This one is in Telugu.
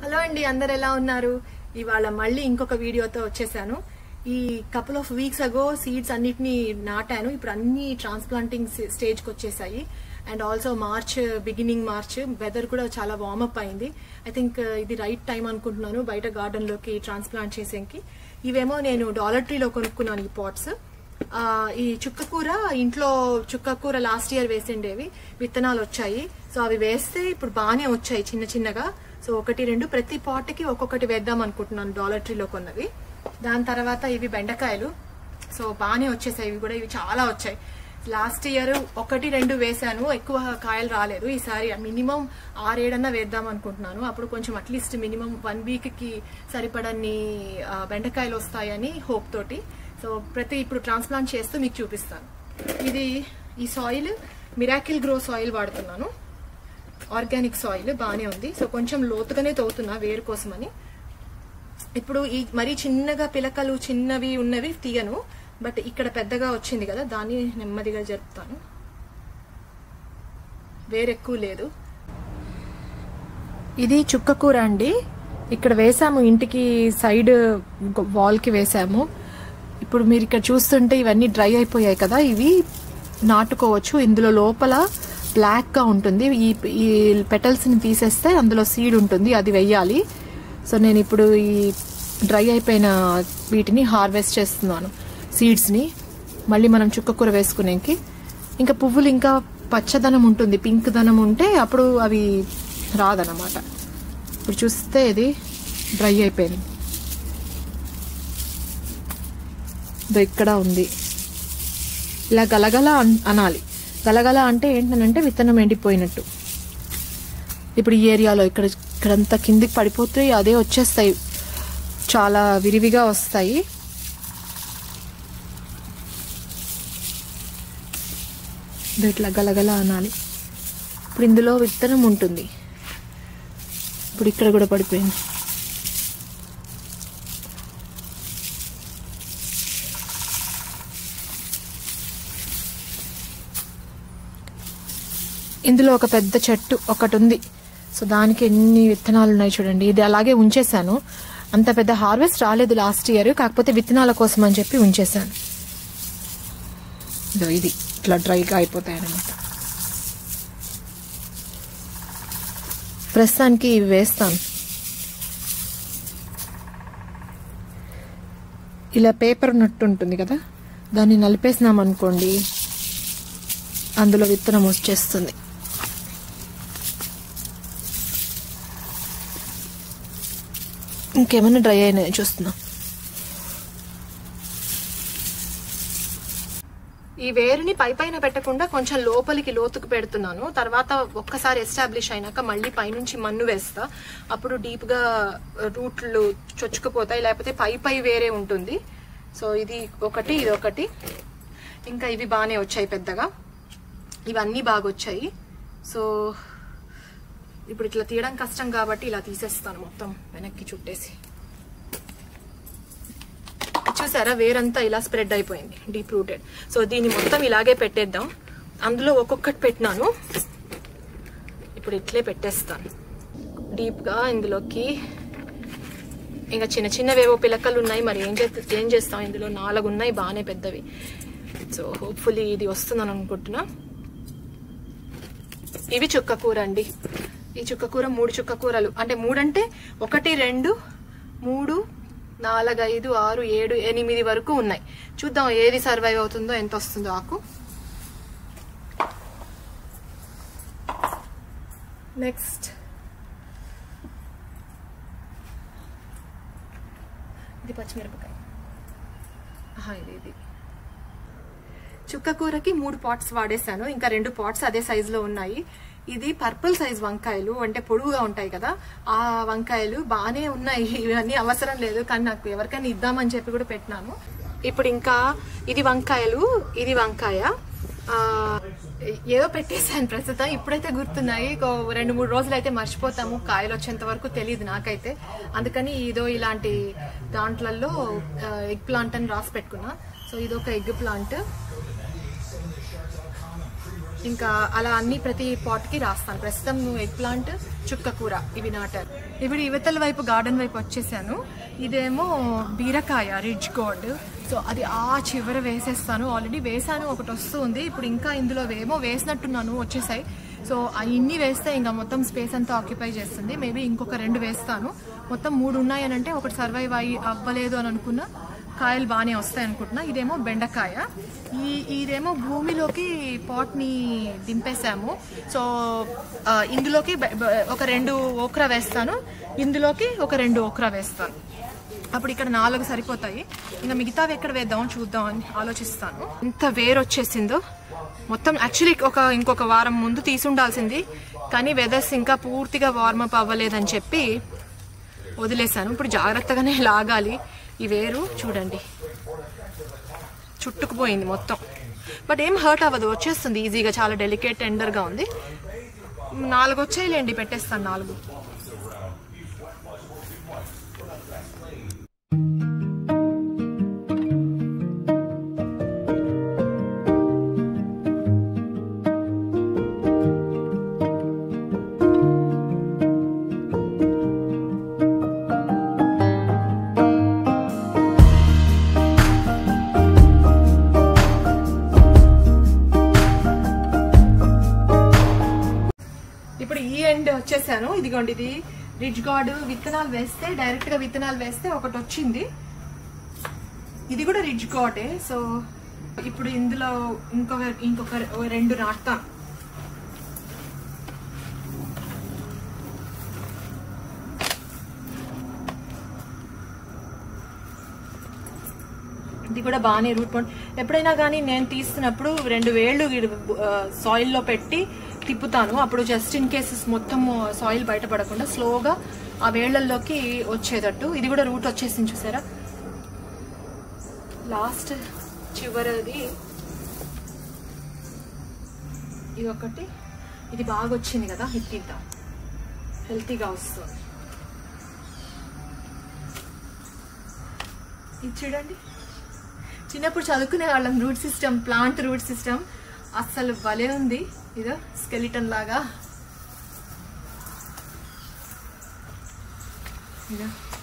హలో అండి అందరు ఎలా ఉన్నారు ఇవాళ మళ్ళీ ఇంకొక వీడియోతో వచ్చేసాను ఈ couple of weeks ago seeds అన్నిటిని నాటాను ఇప్పుడు అన్ని ట్రాన్స్ప్లాంటింగ్ స్టేజ్కి వచ్చేసాయి and also March beginning March weather కూడా చాలా వార్మప్ అయింది ఐ థింక్ ఇది రైట్ టైం అనుకుంటున్నాను బయట గార్డెన్ లోకి ట్రాన్స్ప్లాంట్ చేసేకి ఇవేమో నేను డాలర్ ట్రీలో కొనుక్కున్నాను ఈ పాట్స్ ఆ, ఈ చుక్కకూర ఇంట్లో చుక్కకూర లాస్ట్ ఇయర్ వేసిండేవి విత్తనాలు వచ్చాయి సో అవి వేస్తే ఇప్పుడు బాగానే వచ్చాయి చిన్న చిన్నగా సో ఒకటి రెండు ప్రతి పాట్కి ఒక్కొక్కటి వేద్దాం అనుకుంటున్నాను డాలర్ ట్రీలో కొన్నవి దాని తర్వాత ఇవి బెండకాయలు సో బాగానే వచ్చేసాయి ఇవి కూడా ఇవి చాలా వచ్చాయి లాస్ట్ ఇయర్ ఒకటి రెండు వేశాను ఎక్కువ కాయలు రాలేదు ఈసారి మినిమం ఆరేడన్నా వేద్దాం అనుకుంటున్నాను అప్పుడు కొంచెం అట్లీస్ట్ మినిమం వన్ వీక్ కి సరిపడన్ని ఆ, బెండకాయలు వస్తాయని హోప్ తోటి సో ప్రతి ఇప్పుడు ట్రాన్స్ప్లాంట్ చేస్తూ మీకు చూపిస్తాను ఇది ఈ సాయిల్ మిరాకిల్ గ్రో సాయిల్ వాడుతున్నాను ఆర్గానిక్ సాయిల్ బాగానే ఉంది సో కొంచెం లోతుగానే తవ్వుతున్నా వేరు కోసమని ఇప్పుడు ఈ మరీ చిన్నగా పిలకలు చిన్నవి ఉన్నవి తీయను బట్ ఇక్కడ పెద్దగా వచ్చింది కదా దాన్ని నెమ్మదిగా జరుపుతాను వేరెక్కువ లేదు ఇది చుక్కకూర అండి ఇక్కడ వేసాము ఇంటికి సైడ్ వాల్ కి వేసాము ఇప్పుడు మీరు ఇక్కడ చూస్తుంటే ఇవన్నీ డ్రై అయిపోయాయి కదా ఇవి నాటుకోవచ్చు ఇందులో లోపల బ్లాక్ గా ఉంటుంది ఈ ఈ పెటల్స్ ని తీసేస్తే అందులో సీడ్ ఉంటుంది అది వెయ్యాలి సో నేను ఇప్పుడు ఈ డ్రై అయిపోయిన వీటిని హార్వెస్ట్ చేస్తున్నాను సీడ్స్ ని మళ్ళీ మనం చుక్కకూర వేసుకునేకి ఇంకా పువ్వులు ఇంకా పచ్చదనం ఉంటుంది పింక్ దనం ఉంటే అప్పుడు అవి రాదనమాట ఇప్పుడు చూస్తే ఇది డ్రై అయిపోయింది ఇదో ఇక్కడ ఉంది ఇలా గలగల అన్- అనాలి గలగల అంటే ఏంటనంటే విత్తనం ఎండిపోయినట్టు ఇప్పుడు ఈ ఏరియాలో ఇక్కడ ఇక్కడంతా కిందికి పడిపోతే అదే వచ్చేస్తాయి చాలా విరివిగా వస్తాయి ఇదో ఇట్లా గలగల అనాలి ఇప్పుడు ఇందులో విత్తనం ఉంటుంది ఇప్పుడు ఇక్కడ కూడా పడిపోయింది ఇందులో ఒక పెద్ద చెట్టు ఒకటి ఉంది సో దానికి ఎన్ని విత్తనాలు ఉన్నాయి చూడండి ఇది అలాగే ఉంచేశాను అంత పెద్ద హార్వెస్ట్ రాలేదు లాస్ట్ ఇయర్ కాకపోతే విత్తనాల కోసం అని చెప్పి ఉంచేశాను ఇదో ఇది ఇట్లా డ్రైగా అయిపోతాయి అన్నమాట ప్రస్తుతానికి ఇవి వేస్తాను ఇలా పేపర్ నట్టు ఉంటుంది కదా దాన్ని నలిపేసినాం అనుకోండి అందులో విత్తనం వచ్చేస్తుంది ఇంకేమైనా డ్రై అయినాయి చూస్తున్నా ఈ వేరుని పై పైన పెట్టకుండా కొంచెం లోపలికి లోతుకు పెడుతున్నాను తర్వాత ఒక్కసారి ఎస్టాబ్లిష్ అయినాక మళ్ళీ పైనుంచి మన్ను వేస్తా అప్పుడు డీప్ గా రూట్లు చొచ్చుకుపోతాయి లేకపోతే పై పై వేరే ఉంటుంది సో ఇది ఒకటి ఇది ఒకటి ఇంకా ఇవి బాగానే వచ్చాయి పెద్దగా ఇవన్నీ బాగా వచ్చాయి సో ఇప్పుడు ఇట్లా తీయడం కష్టం కాబట్టి ఇలా తీసేస్తాను మొత్తం వెనక్కి చుట్టేసి చూసారా వేరంతా ఇలా స్ప్రెడ్ అయిపోయింది డీప్ రూటెడ్ సో దీన్ని మొత్తం ఇలాగే పెట్టేద్దాం అందులో ఒక్కొక్కటి పెట్టినాను ఇప్పుడు ఇట్లే పెట్టేస్తాను డీప్గా ఇందులోకి ఇంకా చిన్న చిన్నవేవో పిలకలు ఉన్నాయి మరి ఏం చేస్తా ఏం చేస్తాం ఇందులో నాలుగు ఉన్నాయి బాగానే పెద్దవి సో హోప్ఫుల్లీ ఇది వస్తుందని అనుకుంటున్నా ఇవి చుక్క కూర అండి ఈ చుక్క కూర మూడు చుక్క కూరలు అంటే మూడంటే ఒకటి రెండు మూడు నాలుగు ఐదు ఆరు ఏడు ఎనిమిది వరకు ఉన్నాయి చూద్దాం ఏది సర్వైవ్ అవుతుందో ఎంత వస్తుందో ఆకు నెక్స్ట్ ఇది పచ్చిమిరపకాయ ఆహా, ఇది ఇది చుక్క కూరకి మూడు పాట్స్ వాడేసాను ఇంకా రెండు పాట్స్ అదే సైజ్ లో ఉన్నాయి ఇది పర్పుల్ సైజ్ వంకాయలు అంటే పొడుగుగా ఉంటాయి కదా ఆ వంకాయలు బాగానే ఉన్నాయి ఇవన్నీ అవసరం లేదు కానీ నాకు ఎవరికైనా ఇద్దామని చెప్పి కూడా పెట్టినాను ఇప్పుడు ఇంకా ఇది వంకాయలు ఇది వంకాయ ఆ, ఏదో పెట్టేశాను ప్రస్తుతం ఇప్పుడైతే గుర్తున్నాయి ఇంకో రెండు మూడు రోజులు అయితే మర్చిపోతాము కాయలు వచ్చేంత వరకు తెలియదు నాకైతే అందుకని ఇదో ఇలాంటి దాంట్లలో ఎగ్ ప్లాంట్ అని రాసి పెట్టుకున్నా సో ఇదొక ఎగ్ ప్లాంట్ ఇంకా అలా అన్ని ప్రతి పాట్ కి రాస్తాను ప్రస్తుతం ఎగ్ ప్లాంట్ చుక్క కూర ఇవి నాటారు ఇప్పుడు ఇవతల వైపు గార్డెన్ వైపు వచ్చేసాను ఇదేమో బీరకాయ రిడ్జ్ గోడ్ సో అది ఆ చివర వేసేస్తాను ఆల్రెడీ వేసాను ఒకటి వస్తుంది ఇప్పుడు ఇంకా ఇందులో ఏమో వేసినట్టున్నాను వచ్చేసాయి సో ఆ ఇన్ని వేస్తే ఇంకా మొత్తం స్పేస్ అంతా ఆక్యుపై చేస్తుంది మేబీ ఇంకొక రెండు వేస్తాను మొత్తం మూడు ఉన్నాయనంటే ఒకటి సర్వైవ్ అయ్యి అవ్వలేదు అని అనుకున్నా కాయలు బాగానే వస్తాయి అనుకుంటున్నా ఇదేమో బెండకాయ ఈ ఇదేమో భూమిలోకి పాట్ని దింపేసాము సో ఆ, ఇందులోకి బె- బె- ఒక రెండు ఓక్రా వేస్తాను ఇందులోకి ఒక రెండు ఓక్రా వేస్తాను అప్పుడు ఇక్కడ నాలుగు సరిపోతాయి ఇంకా మిగతావి ఎక్కడ వేద్దాం చూద్దాం అని ఆలోచిస్తాను ఎంత వేరు వచ్చేసిందో మొత్తం యాక్చువల్లీ ఒక ఇంకొక వారం ముందు తీసుండాల్సింది కానీ వెదర్స్ ఇంకా పూర్తిగా వార్మప్ అవ్వలేదని చెప్పి వదిలేశాను ఇప్పుడు జాగ్రత్తగానే లాగాలి ఈ వేరు చూడండి చుట్టుకుపోయింది మొత్తం బట్ ఏం హర్ట్ అవ్వదు వచ్చేస్తుంది ఈజీగా చాలా డెలికేట్ టెండర్గా ఉంది నాలుగు వచ్చాయిలేండి పెట్టేస్తాను నాలుగు ఇప్పుడు ఈ ఎండ్ వచ్చేసాను ఇదిగోండి ఇది రిచ్ గార్డ్ విత్తనాలు వేస్తే డైరెక్ట్ గా విత్తనాలు వేస్తే ఒకటి వచ్చింది ఇది కూడా రిచ్ గాడే సో ఇప్పుడు ఇందులో ఇంకొక ఇంకొక రెండు నాటుతాను ఇది కూడా బాగానే రూట్ పాయింట్ ఎప్పుడైనా కానీ నేను తీస్తున్నప్పుడు రెండు వేళ్ళు సాయిల్లో పెట్టి తిప్పుతాను అప్పుడు జస్ట్ ఇన్ కేసెస్ మొత్తం సాయిల్ బయటపడకుండా స్లోగా ఆ వేళ్లలోకి వచ్చేటట్టు ఇది కూడా రూట్ వచ్చేసింది చూసారా లాస్ట్ చివరిది ఇది ఒకటి ఇది బాగా వచ్చింది కదా ఇద్దాం హెల్తీగా వస్తుంది ఇది చూడండి చిన్నప్పుడు చదువుకునే వాళ్ళం root system plant root system అస్సలు భలే ఉంది ఇదో స్కెలిటన్ లాగా ఇదో